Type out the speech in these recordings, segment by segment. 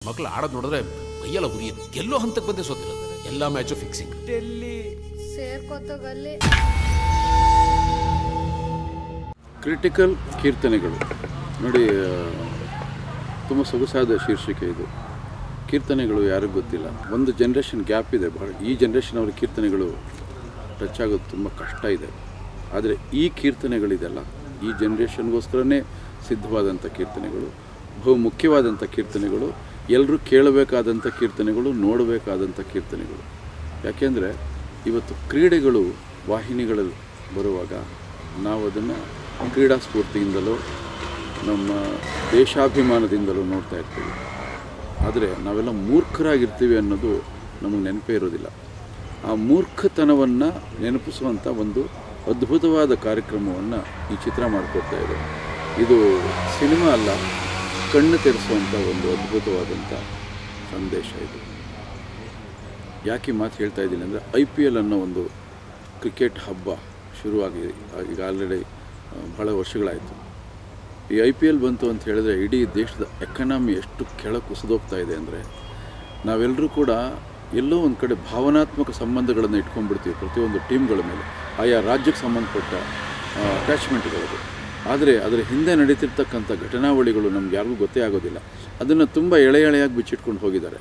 ಮಕ್ಕಳು ಆಡೋದು ನೋಡಿದ್ರೆ ಮೈಯೆಲ್ಲ ಉರಿಯುತ್ತೆ ಎಲ್ಲೋ ಹಂತಕ್ಕೆ ಬಂದೆ ಸೋತಿರೋದು ಎಲ್ಲ ಮ್ಯಾಚು ಫಿಕ್ಸಿಂಗ್ ಸೇರ್ಕೋತೋಗಲ್ಲಿ ಕ್ರಿಟಿಕಲ್ ಕೀರ್ತನೆಗಳು ನೋಡಿ ತುಂಬ ಸೊಗಸಾದ ಶೀರ್ಷಿಕೆ ಇದು ಕೀರ್ತನೆಗಳು ಯಾರಿಗೂ ಗೊತ್ತಿಲ್ಲ ಒಂದು ಜನ್ರೇಷನ್ ಗ್ಯಾಪ್ ಇದೆ ಬಹಳ ಈ ಜನ್ರೇಷನ್ ಅವರ ಕೀರ್ತನೆಗಳು ಟಚ್ ಆಗೋದು ತುಂಬ ಕಷ್ಟ ಇದೆ ಆದರೆ ಈ ಕೀರ್ತನೆಗಳಿದೆಲ್ಲ ಈ ಜನ್ರೇಷನ್ಗೋಸ್ಕರನೇ ಸಿದ್ಧವಾದಂಥ ಕೀರ್ತನೆಗಳು ಬಹು ಮುಖ್ಯವಾದಂಥ ಕೀರ್ತನೆಗಳು ಎಲ್ಲರೂ ಕೇಳಬೇಕಾದಂಥ ಕೀರ್ತನೆಗಳು ನೋಡಬೇಕಾದಂಥ ಕೀರ್ತನೆಗಳು ಯಾಕೆಂದರೆ ಇವತ್ತು ಕ್ರೀಡೆಗಳು ವಾಹಿನಿಗಳಲ್ಲಿ ಬರುವಾಗ ನಾವು ಅದನ್ನು ಕ್ರೀಡಾ ಸ್ಫೂರ್ತಿಯಿಂದಲೋ ನಮ್ಮ ದೇಶಾಭಿಮಾನದಿಂದಲೂ ನೋಡ್ತಾ ಇರ್ತೀವಿ ಆದರೆ ನಾವೆಲ್ಲ ಮೂರ್ಖರಾಗಿರ್ತೀವಿ ಅನ್ನೋದು ನಮಗೆ ನೆನಪೇ ಇರೋದಿಲ್ಲ ಆ ಮೂರ್ಖತನವನ್ನು ನೆನಪಿಸುವಂಥ ಒಂದು ಅದ್ಭುತವಾದ ಕಾರ್ಯಕ್ರಮವನ್ನು ಈ ಚಿತ್ರ ಮಾಡಿಕೊಡ್ತಾ ಇದೆ ಇದು ಸಿನಿಮಾ ಅಲ್ಲ ಕಣ್ಣು ತೆರೆಸುವಂಥ ಒಂದು ಅದ್ಭುತವಾದಂಥ ಸಂದೇಶ ಇದು ಯಾಕೆ ಈ ಮಾತು ಹೇಳ್ತಾ ಇದ್ದೀನಿ ಅಂದರೆ ಐ ಪಿ ಎಲ್ ಅನ್ನೋ ಒಂದು ಕ್ರಿಕೆಟ್ ಹಬ್ಬ ಶುರುವಾಗಿದೆ ಈಗ ಆಲ್ರೆಡಿ ಬಹಳ ವರ್ಷಗಳಾಯಿತು ಈ ಐ ಪಿ ಎಲ್ ಬಂತು ಅಂತ ಹೇಳಿದ್ರೆ ಇಡೀ ದೇಶದ ಎಕನಾಮಿ ಎಷ್ಟು ಕೆಳ ಕುಸಿದೋಗ್ತಾ ಇದೆ ಅಂದರೆ ನಾವೆಲ್ಲರೂ ಕೂಡ ಎಲ್ಲೋ ಒಂದು ಕಡೆ ಭಾವನಾತ್ಮಕ ಸಂಬಂಧಗಳನ್ನು ಇಟ್ಕೊಂಡ್ಬಿಡ್ತೀವಿ ಪ್ರತಿಯೊಂದು ಟೀಮ್ಗಳ ಮೇಲೆ ಆಯಾ ರಾಜ್ಯಕ್ಕೆ ಸಂಬಂಧಪಟ್ಟ ಅಟ್ಯಾಚ್ಮೆಂಟ್ಗಳದು ಆದರೆ ಅದರ ಹಿಂದೆ ನಡೀತಿರ್ತಕ್ಕಂಥ ಘಟನಾವಳಿಗಳು ನಮ್ಗೆ ಯಾರಿಗೂ ಗೊತ್ತೇ ಆಗೋದಿಲ್ಲ ಅದನ್ನು ತುಂಬ ಎಳೆ ಎಳೆಯಾಗಿ ಬಿಚ್ಚಿಟ್ಕೊಂಡು ಹೋಗಿದ್ದಾರೆ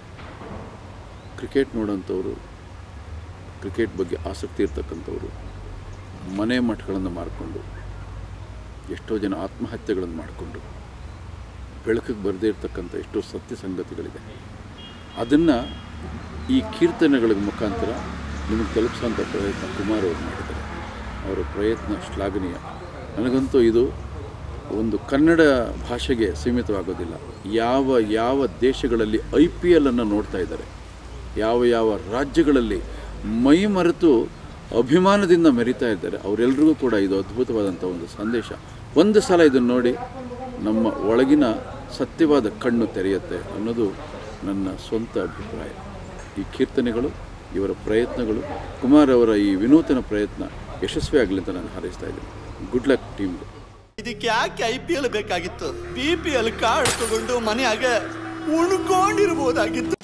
ಕ್ರಿಕೆಟ್ ನೋಡೋಂಥವ್ರು ಕ್ರಿಕೆಟ್ ಬಗ್ಗೆ ಆಸಕ್ತಿ ಇರ್ತಕ್ಕಂಥವ್ರು ಮನೆ ಮಠಗಳನ್ನು ಮಾರಿಕೊಂಡು ಎಷ್ಟೋ ಜನ ಆತ್ಮಹತ್ಯೆಗಳನ್ನು ಮಾಡಿಕೊಂಡು ಬೆಳಕಿಗೆ ಬರದೇ ಇರತಕ್ಕಂಥ ಎಷ್ಟೋ ಸತ್ಯ ಸಂಗತಿಗಳಿದೆ ಅದನ್ನು ಈ ಕೀರ್ತನೆಗಳ ಮುಖಾಂತರ ನಿಮಗೆ ತಲುಪಿಸುವಂಥ ಪ್ರಯತ್ನ ಕುಮಾರ್ ಅವರು ಮಾಡಿದ್ದಾರೆ ಅವರ ಪ್ರಯತ್ನ ಶ್ಲಾಘನೀಯ ನನಗಂತೂ ಇದು ಒಂದು ಕನ್ನಡ ಭಾಷೆಗೆ ಸೀಮಿತವಾಗೋದಿಲ್ಲ ಯಾವ ಯಾವ ದೇಶಗಳಲ್ಲಿ ಐ ಪಿ ಎಲನ್ನು ನೋಡ್ತಾ ಇದ್ದಾರೆ ಯಾವ ಯಾವ ರಾಜ್ಯಗಳಲ್ಲಿ ಮೈ ಮರೆತು ಅಭಿಮಾನದಿಂದ ಮೆರಿತಾ ಇದ್ದಾರೆ ಅವರೆಲ್ಲರಿಗೂ ಕೂಡ ಇದು ಅದ್ಭುತವಾದಂಥ ಒಂದು ಸಂದೇಶ ಒಂದು ಸಲ ಇದನ್ನು ನೋಡಿ ನಮ್ಮ ಒಳಗಿನ ಸತ್ಯವಾದ ಕಣ್ಣು ತೆರೆಯುತ್ತೆ ಅನ್ನೋದು ನನ್ನ ಸ್ವಂತ ಅಭಿಪ್ರಾಯ ಈ ಕೀರ್ತನೆಗಳು ಇವರ ಪ್ರಯತ್ನಗಳು ಕುಮಾರ್ ಅವರ ಈ ವಿನೂತನ ಪ್ರಯತ್ನ ಯಶಸ್ವಿಯಾಗಲಿ ಅಂತ ನಾನು ಹಾರೈಸ್ತಾ ಇದ್ದೀನಿ ಗುಡ್ ಲಕ್ ಟೀಮ್ಗೆ ಇದಕ್ಕೆ ಯಾಕೆ ಐ ಪಿ ಎಲ್ ಬೇಕಾಗಿತ್ತು ಬಿ ಪಿ ಎಲ್ ಕಾರ್ಡ್ ತಗೊಂಡು ಮನೆಯಾಗ ಉಣ್ಕೊಂಡಿರ್ಬೋದಾಗಿತ್ತು